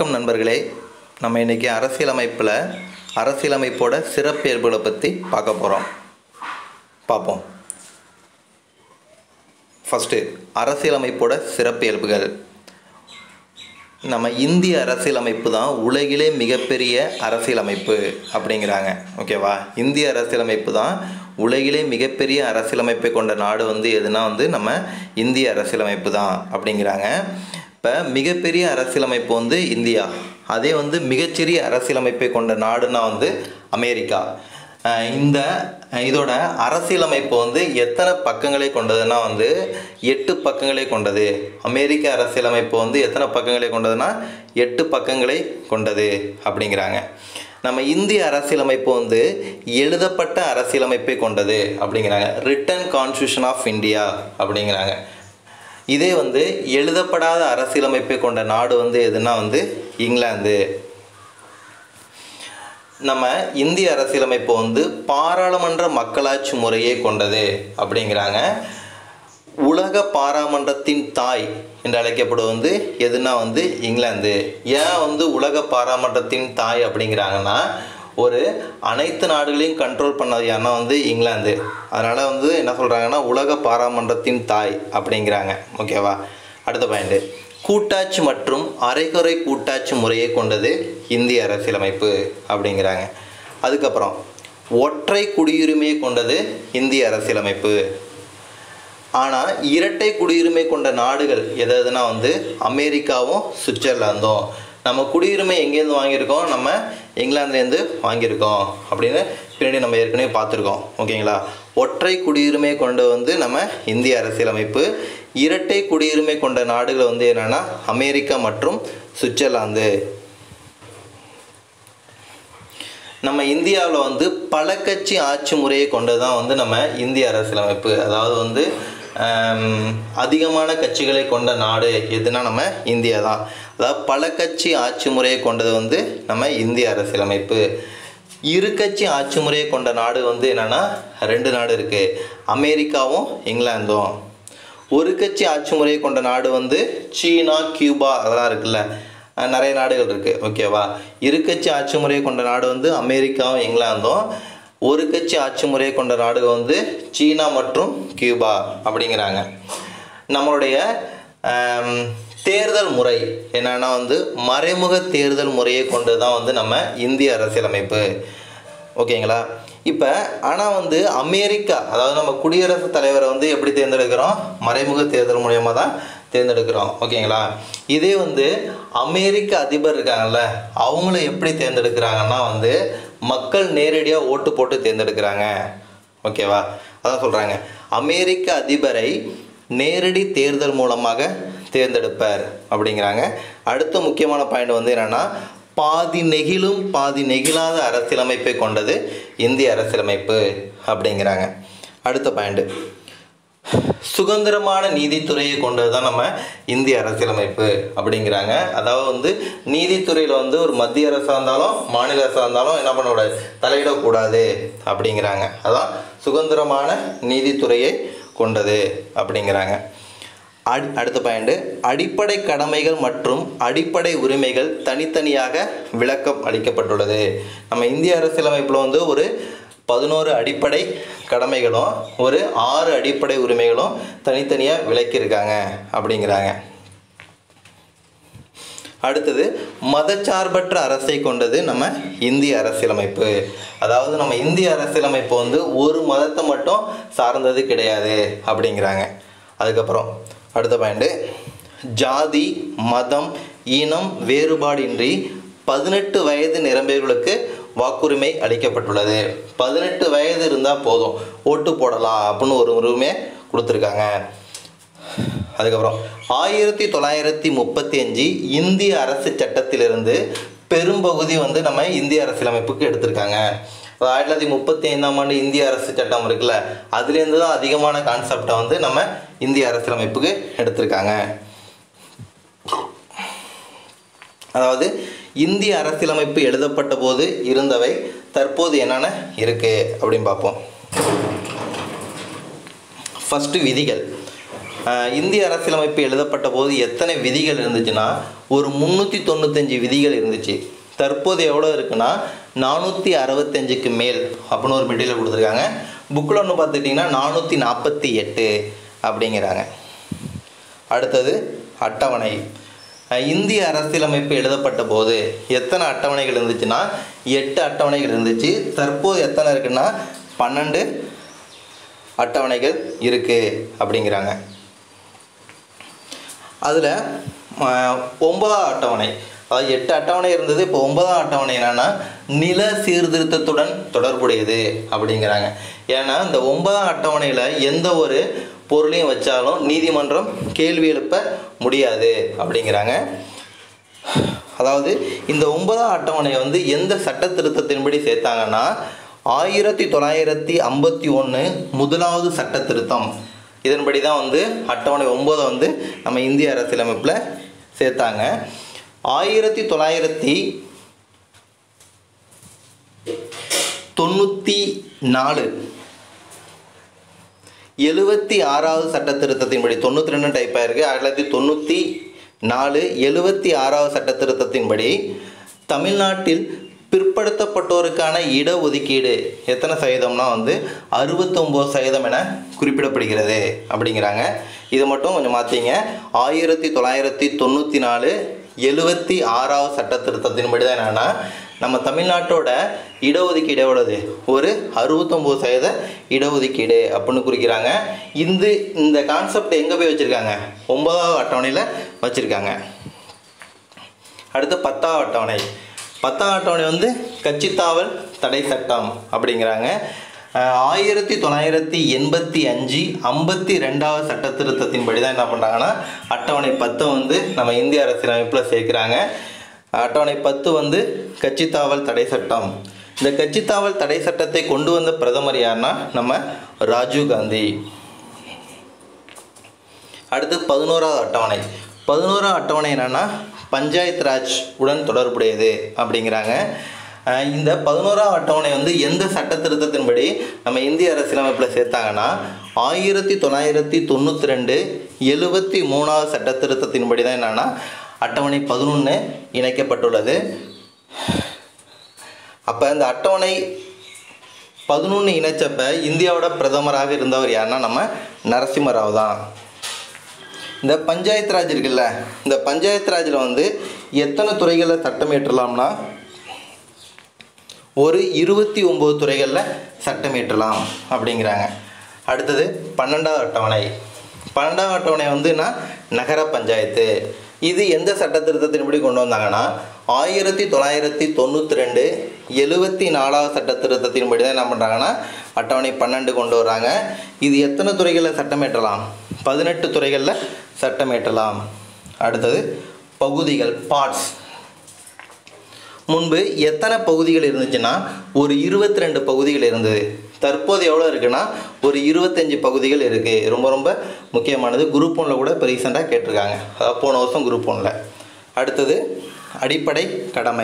வணக்கம் நண்பர்களே நம்ம இன்றைக்கி அரசியலமைப்பில் அரசியலமைப்போட சிறப்பியல்புகளை பற்றி பார்க்க போகிறோம் பார்ப்போம் ஃபஸ்ட்டு அரசியலமைப்போட சிறப்பியல்புகள் நம்ம இந்திய அரசியலமைப்பு தான் உலகிலே மிகப்பெரிய அரசியலமைப்பு அப்படிங்கிறாங்க ஓகேவா இந்திய அரசியலமைப்பு தான் உலகிலே மிகப்பெரிய அரசியலமைப்பை கொண்ட நாடு வந்து எதுனா வந்து நம்ம இந்திய அரசியலமைப்பு தான் அப்படிங்கிறாங்க இப்போ மிகப்பெரிய அரசியலமைப்பு வந்து இந்தியா அதே வந்து மிகச்சிறிய அரசியலமைப்பை கொண்ட நாடுனா வந்து அமெரிக்கா அஹ் இந்த இதோட அரசியலமைப்பு வந்து எத்தனை பக்கங்களை கொண்டதுன்னா வந்து எட்டு பக்கங்களை கொண்டது அமெரிக்க அரசியலமைப்பு வந்து எத்தனை பக்கங்களை கொண்டதுன்னா எட்டு பக்கங்களை கொண்டது அப்படிங்கிறாங்க நம்ம இந்திய அரசியலமைப்பு வந்து எழுதப்பட்ட அரசியலமைப்பை கொண்டது அப்படிங்கிறாங்க ரிட்டன் கான்ஸ்டியூஷன் ஆஃப் இந்தியா அப்படிங்கிறாங்க இதே வந்து எழுதப்படாத அரசியலமைப்பை கொண்ட நாடு வந்து எதுனா வந்து இங்கிலாந்து நம்ம இந்திய அரசியலமைப்பு வந்து பாராளுமன்ற மக்களாட்சி முறையே கொண்டது அப்படிங்கிறாங்க உலக பாராமன்றத்தின் தாய் என்று அழைக்கப்படுவது வந்து எதுனா வந்து இங்கிலாந்து ஏன் வந்து உலக பாராமன்றத்தின் தாய் அப்படிங்கிறாங்கன்னா ஒரு அனைத்து நாடுகளையும் கண்ட்ரோல் பண்ணது யாருன்னா வந்து இங்கிலாந்து அதனால் வந்து என்ன சொல்கிறாங்கன்னா உலக பாராமன்றத்தின் தாய் அப்படிங்கிறாங்க ஓகேவா அடுத்த பாயிண்ட்டு கூட்டாட்சி மற்றும் அரைகுறை கூட்டாட்சி முறையை கொண்டது இந்திய அரசியலமைப்பு அப்படிங்கிறாங்க அதுக்கப்புறம் ஒற்றை குடியுரிமையை கொண்டது இந்திய அரசியலமைப்பு ஆனால் இரட்டை குடியுரிமை கொண்ட நாடுகள் எது எதுனா வந்து அமெரிக்காவும் சுவிட்சர்லாந்தும் நம்ம குடியுரிமை எங்கேருந்து வாங்கியிருக்கோம் நம்ம இங்கிலாந்துலேருந்து வாங்கியிருக்கோம் அப்படின்னு பின்னாடி நம்ம ஏற்கனவே பார்த்துருக்கோம் ஓகேங்களா ஒற்றை குடியுரிமை கொண்டு வந்து நம்ம இந்திய அரசியலமைப்பு இரட்டை குடியுரிமை கொண்ட நாடுகள் வந்து என்னென்னா அமெரிக்கா மற்றும் சுவிட்சர்லாந்து நம்ம இந்தியாவில் வந்து பல கட்சி ஆட்சி முறையை கொண்டு தான் வந்து நம்ம இந்திய அரசியலமைப்பு அதாவது வந்து ஆம், அதிகமான கட்சிகளை கொண்ட நாடு எதுனா நம்ம இந்தியா தான் அதாவது பல கட்சி ஆட்சி முறையை கொண்டது வந்து நம்ம இந்திய அரசியலமைப்பு இரு கட்சி ஆட்சி முறையை கொண்ட நாடு வந்து என்னென்னா ரெண்டு நாடு இருக்குது அமெரிக்காவும் இங்கிலாந்தும் ஒரு கட்சி ஆட்சி முறையை கொண்ட நாடு வந்து சீனா கியூபா அதெல்லாம் இருக்குல்ல அஹ் நிறைய நாடுகள் இருக்குது ஓகேவா இரு கட்சி ஆட்சி முறையை கொண்ட நாடு வந்து அமெரிக்காவும் இங்கிலாந்தும் ஒரு கட்சி ஆட்சி முறையை கொண்ட நாடுகள் வந்து சீனா மற்றும் கியூபா அப்படிங்கிறாங்க நம்மளுடைய ஆம், தேர்தல் முறை என்னன்னா வந்து மறைமுக தேர்தல் முறையை கொண்டு தான் வந்து நம்ம இந்திய அரசியலமைப்பு ஓகேங்களா இப்போ ஆனால் வந்து அமெரிக்கா அதாவது நம்ம குடியரசுத் தலைவரை வந்து எப்படி தேர்ந்தெடுக்கிறோம் மறைமுக தேர்தல் மூலியமாக தான் தேர்ந்தெடுக்கிறோம் ஓகேங்களா இதே வந்து அமெரிக்க அதிபர் இருக்காங்கல்ல அவங்கள எப்படி தேர்ந்தெடுக்கிறாங்கன்னா வந்து மக்கள் நேரடியாக ஓட்டு போட்டு தேர்ந்தெடுக்கிறாங்க ஓகேவா அதான் சொல்கிறாங்க அமெரிக்க அதிபரை நேரடி தேர்தல் மூலமாக தேர்ந்தெடுப்பார் அப்படிங்கிறாங்க அடுத்த முக்கியமான பாயிண்ட் வந்து என்னென்னா பாதி நெகிழும் பாதி நெகிழாத அரசியலமைப்பை கொண்டது இந்திய அரசியலமைப்பு அப்படிங்கிறாங்க அடுத்த பாயிண்ட் சுதந்திரமான நீதித்துறையை கொண்டது தான் நம்ம இந்திய அரசியலமைப்பு அப்படிங்கிறாங்க அதாவது வந்து நீதித்துறையில் வந்து ஒரு மத்திய அரசாக இருந்தாலும் மாநில அரசாக இருந்தாலும் என்ன பண்ணக்கூடாது தலையிடக்கூடாது அப்படிங்கிறாங்க அதான் சுதந்திரமான நீதித்துறையை கொண்டது அப்படிங்கிறாங்க அடி அடுத்த பாயிண்ட் அடிப்படை கடமைகள் மற்றும் அடிப்படை உரிமைகள் தனித்தனியாக விளக்கம் அளிக்கப்பட்டுள்ளது நம்ம இந்திய அரசியலமைப்பில் வந்து ஒரு பதினோரு அடிப்படை கடமைகளும் ஒரு ஆறு அடிப்படை உரிமைகளும் தனித்தனியாக விளக்கியிருக்காங்க அப்படிங்கிறாங்க அடுத்தது மதச்சார்பற்ற அரசை கொண்டது நம்ம இந்திய அரசியலமைப்பு அதாவது நம்ம இந்திய அரசியலமைப்பு வந்து ஒரு மதத்தை மட்டும் சார்ந்தது கிடையாது அப்படிங்கிறாங்க அதுக்கப்புறம் அடுத்த பாயிண்ட் ஜாதி மதம் இனம் வேறுபாடின்றி பதினெட்டு வயது நிரம்பியவர்களுக்கு வாக்குரிமை அளிக்கப்பட்டுள்ளது பதினெட்டு வயது இருந்தால் போதும் ஓட்டு போடலாம் அப்படின்னு ஒரு உரிமை கொடுத்துருக்காங்க அதுக்கப்புறம் ஆயிரத்தி தொள்ளாயிரத்தி முப்பத்தி அஞ்சு இந்திய அரசு சட்டத்திலிருந்து பெரும்பகுதி வந்து நம்ம இந்திய அரசியலமைப்புக்கு எடுத்திருக்காங்க அது ஆயிரத்தி தொள்ளாயிரத்தி முப்பத்தி ஐந்தாம் ஆண்டு இந்திய அரசு சட்டம் இருக்குல்ல அதுலேருந்து தான் அதிகமான கான்செப்டை வந்து நம்ம இந்திய அரசியலமைப்புக்கு எடுத்திருக்காங்க அதாவது இந்திய அரசியலமைப்பு எழுதப்பட்ட போது இருந்தவை தற்போது என்னென்ன இருக்குது அப்படின்னு பார்ப்போம் ஃபஸ்ட்டு விதிகள் அஹ், இந்திய அரசியலமைப்பு எழுதப்பட்ட போது எத்தனை விதிகள் இருந்துச்சுன்னா ஒரு முந்நூற்றி தொண்ணூத்தஞ்சு விதிகள் இருந்துச்சு தற்போது எவ்வளோ இருக்குன்னா நானூற்றி அறுபத்தஞ்சுக்கு மேல் அப்படின்னு ஒரு மெட்டீரியல் கொடுத்துருக்காங்க புக்கில் ஒன்று பார்த்துட்டிங்கன்னா நானூற்றி நாற்பத்தி எட்டு அப்படிங்கிறாங்க அடுத்தது அட்டவணை அஹ் இந்திய அரசியலமைப்பு எழுதப்பட்ட போது எத்தனை அட்டவணைகள் இருந்துச்சுன்னா எட்டு அட்டவணைகள் இருந்துச்சு தற்போது எத்தனை இருக்குன்னா பன்னெண்டு அட்டவணைகள் இருக்குது அப்படிங்கிறாங்க அதில் ஒன்பதாம் அட்டவணை அதாவது எட்டு அட்டவணை இருந்தது இப்போ ஒன்பதாம் அட்டவணை என்னன்னா நில சீர்திருத்தத்துடன் தொடர்புடையது அப்படிங்கிறாங்க ஏன்னா இந்த ஒன்பதாம் அட்டவணையில் எந்த ஒரு பொருளையும் வச்சாலும் நீதிமன்றம் கேள்வி எழுப்ப முடியாது அப்படிங்கிறாங்க அதாவது இந்த ஒன்பதாம் அட்டவணை வந்து எந்த சட்ட திருத்தத்தின்படி சேர்த்தாங்கன்னா ஆயிரத்தி தொள்ளாயிரத்தி ஐம்பத்தி ஒன்று முதலாவது சட்ட திருத்தம் இதன்படி தான் வந்து அட்டவணை ஒன்பதை வந்து நம்ம இந்திய அரசியலமைப்பில் சேர்த்தாங்க ஆயிரத்தி தொள்ளாயிரத்தி தொண்ணூற்றி நாலு எழுபத்தி ஆறாவது சட்ட திருத்தத்தின்படி தொண்ணூற்றி ரெண்டு டைப் ஆயிருக்கு ஆயிரத்தி தொள்ளாயிரத்தி தொண்ணூற்றி நாலு எழுபத்தி ஆறாவது சட்ட திருத்தத்தின்படி தமிழ்நாட்டில் பிற்படுத்தப்பட்டோருக்கான இடஒதுக்கீடு எத்தனை சதவீதம்னா வந்து அறுபத்தொம்போது சதவீதம் என குறிப்பிடப்படுகிறது அப்படிங்கிறாங்க இது மட்டும் கொஞ்சம் மாற்றிங்க ஆயிரத்தி தொள்ளாயிரத்தி தொண்ணூற்றி நாலு எழுபத்தி ஆறாவது சட்ட திருத்தத்தின்படி தான் என்னென்னா நம்ம தமிழ்நாட்டோட இடஒதுக்கீடு எவ்வளவு ஒரு அறுபத்தொம்போது சதவீத இடஒதுக்கீடு அப்படின்னு குறிக்கிறாங்க இந்த இந்த கான்செப்ட் எங்கே போய் வச்சுருக்காங்க ஒன்பதாவது அட்டவணையில் வச்சுருக்காங்க அடுத்து பத்தாவது அட்டவணை பத்தாம் அட்டவணை வந்து கட்சித்தாவல் தடை சட்டம் அப்படிங்கிறாங்க அஹ் ஆயிரத்தி தொள்ளாயிரத்தி எண்பத்தி அஞ்சு ஐம்பத்தி ரெண்டாவது சட்ட திருத்தத்தின்படி தான் என்ன பண்ணுறாங்கன்னா அட்டவணை பத்தை வந்து நம்ம இந்திய அரசியலமைப்பில் சேர்க்குறாங்க அட்டவணை பத்து வந்து கட்சித்தாவல் தடை சட்டம் இந்த கட்சித்தாவல் தடை சட்டத்தை கொண்டு வந்த பிரதமர் யாருன்னா நம்ம ராஜீவ் காந்தி அடுத்து பதினோராவது அட்டவணை பதினோராவது அட்டவணை என்னன்னா பஞ்சாயத் ராஜ் உடன் தொடர்புடையது அப்படிங்கிறாங்க அஹ் இந்த பதினோராவது அட்டவணை வந்து எந்த சட்ட திருத்தத்தின்படி நம்ம இந்திய அரசியலமைப்பில் சேர்த்தாங்கன்னா ஆயிரத்தி தொள்ளாயிரத்தி தொண்ணூற்றி ரெண்டு எழுபத்தி மூணாவது சட்ட திருத்தத்தின்படி தான் என்னன்னா அட்டவணை பதினொன்று இணைக்கப்பட்டுள்ளது அப்போ இந்த அட்டவணை பதினொன்று இணைச்சப்ப இந்தியாவோட பிரதமராக இருந்தவர் யாருன்னா நம்ம நரசிம்மராவ் தான் இந்த பஞ்சாயத்து ராஜ் இருக்குல்ல இந்த பஞ்சாயத்து ராஜில் வந்து எத்தனை துறைகளில் சட்டம் இயற்றலாம்னா ஒரு இருபத்தி ஒம்பது துறைகளில் சட்டம் இயற்றலாம் அப்படிங்கிறாங்க அடுத்தது பன்னெண்டாவது அட்டவணை பன்னெண்டாவது அட்டவணை வந்துன்னா நகர பஞ்சாயத்து இது எந்த சட்ட திருத்தத்தின்படி கொண்டு வந்தாங்கன்னா ஆயிரத்தி தொள்ளாயிரத்தி தொண்ணூற்றி ரெண்டு எழுபத்தி நாலாவது சட்ட திருத்தத்தின்படி தான் என்ன பண்ணுறாங்கன்னா அட்டவணை பன்னெண்டு கொண்டு வர்றாங்க இது எத்தனை துறைகளில் சட்டம் இயற்றலாம் பதினெட்டு துறைகளில் சட்டம் இயற்றலாம் அடுத்தது பகுதிகள் பார்ட்ஸ் முன்பு எத்தனை பகுதிகள் இருந்துச்சுன்னா ஒரு இருபத்தி ரெண்டு பகுதிகள் இருந்தது தற்போது எவ்வளோ இருக்குன்னா ஒரு இருபத்தஞ்சி பகுதிகள் இருக்குது ரொம்ப ரொம்ப முக்கியமானது குரூப் ஒன்றில் கூட இப்போ ரீசெண்டாக கேட்டிருக்காங்க அதாவது போன வருஷம் குரூப் ஒன்றில் அடுத்தது அடிப்படை கடமை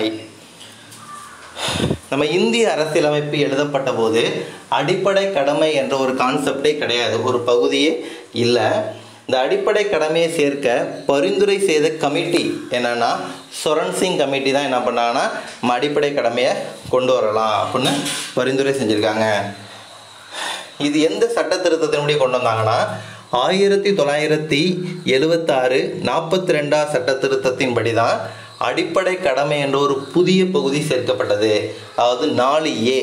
நம்ம இந்திய அரசியலமைப்பு எழுதப்பட்ட போது அடிப்படை கடமை என்ற ஒரு கான்செப்டே கிடையாது ஒரு பகுதியே இல்லை இந்த அடிப்படை கடமையை சேர்க்க பரிந்துரை செய்த கமிட்டி என்னன்னா சொரன் சிங் கமிட்டி தான் என்ன பண்ணாங்கன்னா நம்ம அடிப்படை கடமையை கொண்டு வரலாம் அப்படின்னு பரிந்துரை செஞ்சுருக்காங்க இது எந்த சட்ட திருத்தத்தின்படி கொண்டு வந்தாங்கன்னா ஆயிரத்தி தொள்ளாயிரத்தி எழுவத்தாறு நாற்பத்தி ரெண்டாம் சட்ட திருத்தத்தின்படி தான் அடிப்படை கடமை என்ற ஒரு புதிய பகுதி சேர்க்கப்பட்டது அதாவது நாலு ஏ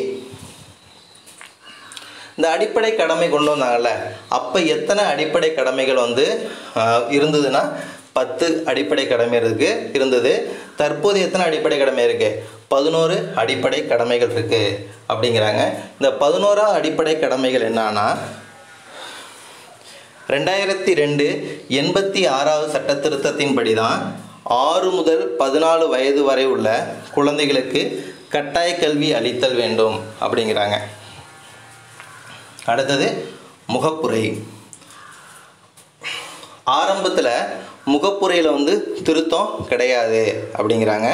இந்த அடிப்படை கடமை கொண்டு வந்தாங்கல்ல அப்போ எத்தனை அடிப்படை கடமைகள் வந்து ஆஹ், இருந்ததுன்னா பத்து அடிப்படை கடமை இருக்கு இருந்தது தற்போது எத்தனை அடிப்படை கடமை இருக்கு பதினோரு அடிப்படை கடமைகள் இருக்கு அப்படிங்கிறாங்க இந்த பதினோரா அடிப்படை கடமைகள் என்னன்னா ரெண்டாயிரத்தி ரெண்டு எண்பத்தி ஆறாவது சட்ட திருத்தத்தின்படி தான் ஆறு முதல் பதினாலு வயது வரை உள்ள குழந்தைகளுக்கு கட்டாய கல்வி அளித்தல் வேண்டும் அப்படிங்கிறாங்க அடுத்தது முகப்புரை ஆரம்பத்தில் முகப்புரையில் வந்து திருத்தம் கிடையாது அப்படிங்கிறாங்க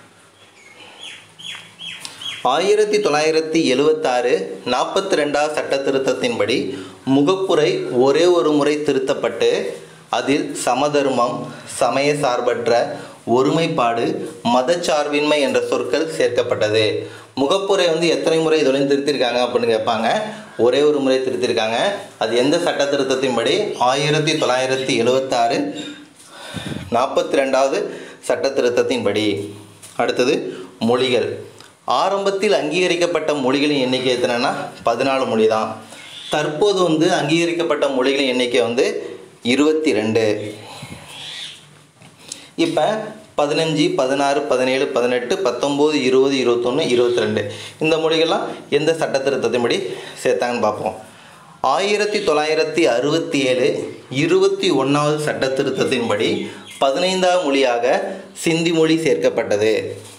ஆயிரத்தி தொள்ளாயிரத்தி எழுவத்தாறு நாற்பத்தி ரெண்டாவது சட்ட திருத்தத்தின்படி முகப்புரை ஒரே ஒரு முறை திருத்தப்பட்டு அதில் சமதர்மம் சமய சார்பற்ற ஒருமைப்பாடு மதச்சார்பின்மை என்ற சொற்கள் சேர்க்கப்பட்டது முகப்புரை வந்து எத்தனை முறை இதுவரை திருத்திருக்காங்க அப்படின்னு கேட்பாங்க ஒரே ஒரு முறை திருத்திருக்காங்க அது எந்த சட்ட திருத்தத்தின்படி ஆயிரத்தி தொள்ளாயிரத்தி எழுவத்தாறு நாற்பத்தி ரெண்டாவது சட்ட திருத்தத்தின்படி அடுத்தது மொழிகள் ஆரம்பத்தில் அங்கீகரிக்கப்பட்ட மொழிகளின் எண்ணிக்கை எத்தனைன்னா பதினாலு மொழி தான் தற்போது வந்து அங்கீகரிக்கப்பட்ட மொழிகளின் எண்ணிக்கை வந்து இருபத்தி ரெண்டு இப்போ பதினஞ்சு பதினாறு பதினேழு பதினெட்டு பத்தொம்போது இருபது இருபத்தொன்று இருபத்தி ரெண்டு இந்த மொழிகள்லாம் எந்த சட்ட திருத்தத்தின்படி சேர்த்தாங்கன்னு பார்ப்போம் ஆயிரத்தி தொள்ளாயிரத்தி அறுபத்தி ஏழு இருபத்தி ஒன்றாவது சட்ட திருத்தத்தின்படி பதினைந்தாவது மொழியாக சிந்தி மொழி சேர்க்கப்பட்டது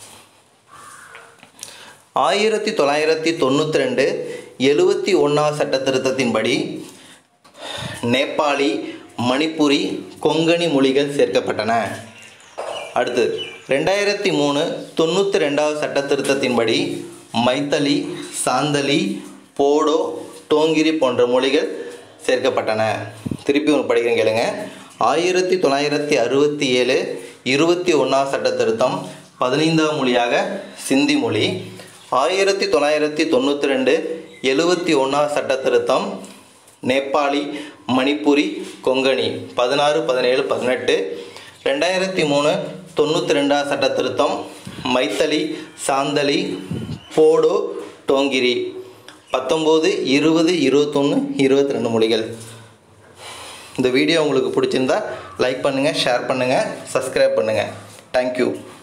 ஆயிரத்தி தொள்ளாயிரத்தி தொண்ணூற்றி ரெண்டு எழுபத்தி ஒன்றாவது சட்ட திருத்தத்தின்படி நேபாளி மணிப்புரி கொங்கணி மொழிகள் சேர்க்கப்பட்டன அடுத்து ரெண்டாயிரத்தி மூணு தொண்ணூற்றி ரெண்டாவது சட்ட திருத்தத்தின்படி மைத்தலி சாந்தலி போடோ டோங்கிரி போன்ற மொழிகள் சேர்க்கப்பட்டன திருப்பி ஒன்று படிக்கிறேன் கேளுங்க ஆயிரத்தி தொள்ளாயிரத்தி அறுபத்தி ஏழு இருபத்தி ஒன்றாவது சட்ட திருத்தம் பதினைந்தாம் மொழியாக சிந்தி மொழி ஆயிரத்தி தொள்ளாயிரத்தி தொண்ணூற்றி ரெண்டு எழுபத்தி ஒன்றாவது சட்ட திருத்தம் நேபாளி மணிப்புரி கொங்கணி பதினாறு பதினேழு பதினெட்டு ரெண்டாயிரத்தி மூணு தொண்ணூற்றி ரெண்டாவது சட்ட திருத்தம் மைத்தலி சாந்தலி போடோ டோங்கிரி பத்தொம்போது இருபது இருபத்தொன்று இருபத்தி ரெண்டு மொழிகள் இந்த வீடியோ உங்களுக்கு பிடிச்சிருந்தா லைக் பண்ணுங்கள் ஷேர் பண்ணுங்கள் சப்ஸ்கிரைப் பண்ணுங்கள் தேங்க்யூ